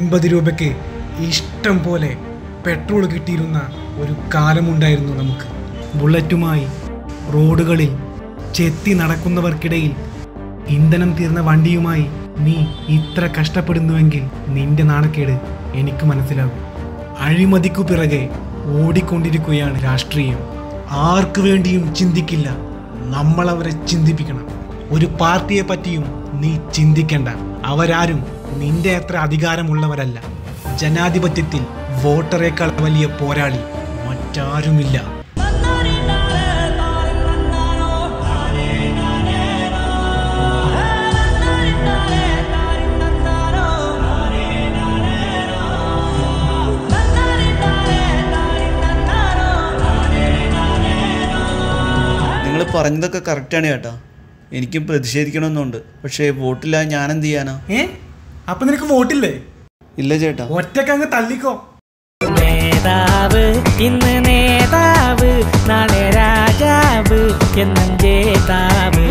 അൻപത് രൂപയ്ക്ക് ഇഷ്ടം പോലെ പെട്രോൾ കിട്ടിയിരുന്ന ഒരു കാലമുണ്ടായിരുന്നു നമുക്ക് ബുള്ളറ്റുമായി റോഡുകളിൽ ചെത്തി നടക്കുന്നവർക്കിടയിൽ ഇന്ധനം തീർന്ന വണ്ടിയുമായി നീ ഇത്ര കഷ്ടപ്പെടുന്നുവെങ്കിൽ നിന്റെ നാണക്കേട് എനിക്ക് മനസ്സിലാകും അഴിമതിക്കു പിറകെ ഓടിക്കൊണ്ടിരിക്കുകയാണ് രാഷ്ട്രീയം ആർക്കു വേണ്ടിയും ചിന്തിക്കില്ല നമ്മളവരെ ചിന്തിപ്പിക്കണം ഒരു പാർട്ടിയെ പറ്റിയും നീ ചിന്തിക്കണ്ട അവരാരും നിന്റെ അത്ര അധികാരമുള്ളവരല്ല ജനാധിപത്യത്തിൽ വോട്ടറേക്കാൾ വലിയ പോരാളി മറ്റാരുമില്ല നിങ്ങൾ പറഞ്ഞതൊക്കെ കറക്റ്റാണ് ചേട്ടാ എനിക്കും പ്രതിഷേധിക്കണമെന്നുണ്ട് പക്ഷേ വോട്ടില്ല ഞാൻ എന്ത് ചെയ്യാനാ ഏ അപ്പൊ നിനക്ക് വോട്ടില്ലേ ഇല്ല ചേട്ടാ ഒറ്റക്കങ്ങ് തള്ളിക്കോ നേതാവ് ഇന്ന് നേതാവ് നാളെ രാജാവ് എന്നും ജേതാവ്